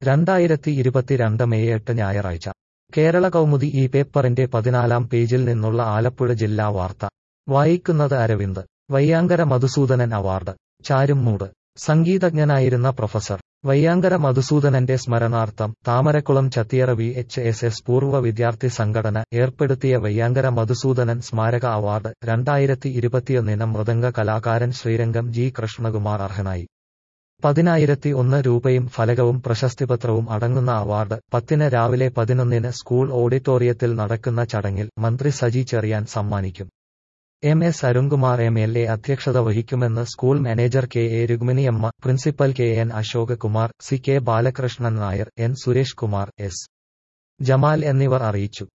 രണ്ടായിരത്തി ഇരുപത്തിരണ്ട് മെയ് എട്ട് ഞായറാഴ്ച കേരള കൗമുദി ഈ പേപ്പറിന്റെ പതിനാലാം പേജിൽ നിന്നുള്ള ആലപ്പുഴ ജില്ലാ വാർത്ത വായിക്കുന്നത് അരവിന്ദ് വയ്യാങ്കര മധുസൂദനൻ അവാർഡ് ചാരുംമൂട് സംഗീതജ്ഞനായിരുന്ന പ്രൊഫസർ വയ്യാങ്കര മധുസൂദനന്റെ സ്മരണാർത്ഥം Thamarakkulam Chathiyara V H S S പൂർവ്വ വിദ്യാർത്ഥി സംഘടന ഏർപ്പെടുത്തിയ വയ്യാങ്കര മധുസൂദനൻ സ്മാരക അവാർഡ് രണ്ടായിരത്തി ഇരുപത്തിയൊന്നിന് മൃദംഗ കലാകാരൻ ശ്രീരംഗം ജി കൃഷ്ണകുമാർ അർഹനായി പതിനായിരത്തി ഒന്ന് രൂപയും ഫലകവും പ്രശസ്തിപത്രവും അടങ്ങുന്ന അവാർഡ് പത്തിന് രാവിലെ പതിനൊന്നിന് സ്കൂൾ ഓഡിറ്റോറിയത്തിൽ നടക്കുന്ന ചടങ്ങിൽ മന്ത്രി സജി ചെറിയാൻ സമ്മാനിക്കും M S Arunkumar M L A അധ്യക്ഷത വഹിക്കുമെന്ന് school manager K A Rukminiamma principal K N Ashok Kumar C K Balakrishnan Nair N Suresh Kumar S Jamal എന്നിവർ അറിയിച്ചു